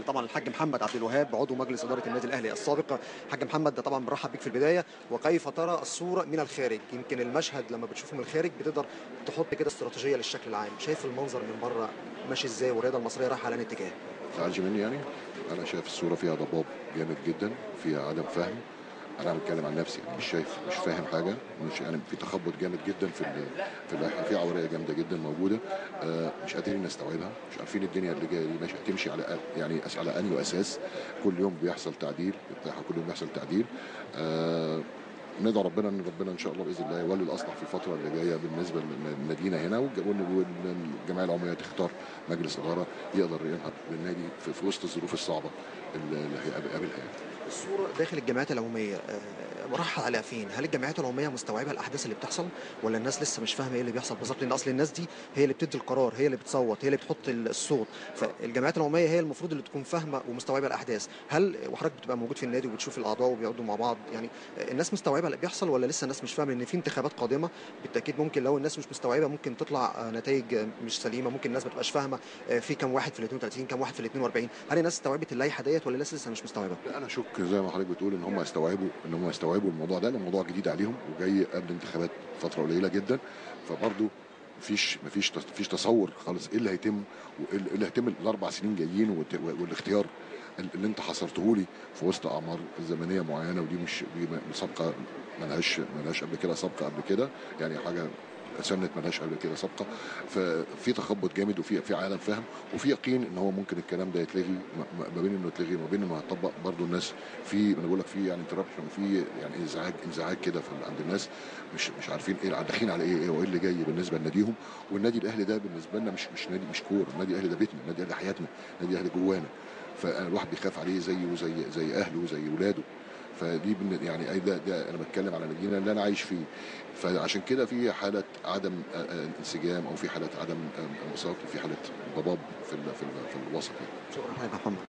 بنسال طبعا الحاج محمد عبد الوهاب عضو مجلس اداره النادي الاهلي السابق حاج محمد ده طبعا برحب بيك في البدايه وكيف ترى الصوره من الخارج يمكن المشهد لما بتشوفه من الخارج بتقدر تحط كده استراتيجيه للشكل العام شايف المنظر من بره ماشي ازاي والرياضه المصريه رايحه على أنهي اتجاه تزعلش مني يعني انا شايف الصوره فيها ضباب جامد جدا فيها عدم فهم انا بتكلم عن نفسي يعني مش شايف مش فاهم حاجه مش يعني في تخبط جامد جدا في ال- في اللائحه في عوريه جامده جدا موجوده آه مش قادرين نستوعبها مش عارفين الدنيا اللي جايه دي ماشيه هتمشي على أ- يعني أس- على انهي اساس كل يوم بيحصل تعديل اللائحه كل يوم بيحصل تعديل آه ندعو ربنا ان ربنا ان شاء الله باذن الله يولي الاصلح في الفتره اللي جايه بالنسبه لنادينا هنا والج- وال- والجمعيه العموميه تختار مجلس اداره يقدر ينهض بالنادي في, في وسط الظروف الصعبه اللي اللي هيقابلها يعني. الصوره داخل الجمعيات العموميه آه، رايحه على فين؟ هل الجمعيات العموميه مستوعبه الاحداث اللي بتحصل ولا الناس لسه مش فاهمه ايه اللي بيحصل بالظبط؟ لان اصل الناس دي هي اللي بتدي القرار، هي اللي بتصوت، هي اللي بتحط الصوت، فالجمعيات العموميه هي المفروض اللي تكون فاهمه ومستوعبه الاحداث، هل وحضرتك بتبقى موجود في النادي وبتشوف الاعضاء وبيقعدوا مع بعض يعني آه، الناس مستوعبه اللي بيحصل ولا لسه الناس مش فاهمه ان في انتخابات قادمه بالتاكيد ممكن لو الناس مش مستوعبه ممكن تطلع آه، نتائج آه، مش سليمه، ممكن الناس ما تبقاش فاهمه آه، في كام واحد في ال 32 كام واحد في ال 42 هل الناس استوعبت اللائحه ديت ولا لسه لسه مش مستوعبه؟ لا انا اشك زي ما حضرتك بتقول ان هم يستوعبوا ان هم يستوعبوا الموضوع ده لان الموضوع جديد عليهم وجاي قبل انتخابات فتره قليله جدا فبرضه مفيش مفيش مفيش تصور خالص ايه اللي هيتم وايه اللي هيتم الاربع سنين جايين والت- والاختيار اللي انت حصرته لي في وسط اعمار زمنيه معينه ودي مش دي سابقه ملهاش ملهاش قبل كده سابقه قبل كده يعني حاجه سنه ملهاش قبل كده سابقه ففي تخبط جامد وفي في عالم فهم وفي يقين ان هو ممكن الكلام ده يتلغي ما- ما بين انه يتلغي وما بين انه هيطبق برضه الناس في انا بقول لك في يعني انتربشن وفي يعني انزعاج انزعاج كده في عند الناس مش مش عارفين ايه داخلين على ايه ايه وايه اللي جاي بالنسبه لناديهم والنادي الاهلي ده بالنسبه لنا مش مش نادي مش كوره النادي الاهلي ده بيتنا النادي الاهلي حياتنا النادي الاهلي جوانا فالواحد بيخاف عليه زيه زي زي اهله وزي ولاده فدي بن- يعني أي ده, ده انا بتكلم على نادينا اللي انا عايش فيه فعشان كده في حاله عدم آه، آه، انسجام او في حاله عدم آه، انبساط وفي حاله ضباب في ال- في ال- في الوسط يعني شكرا حضرتك يا محمد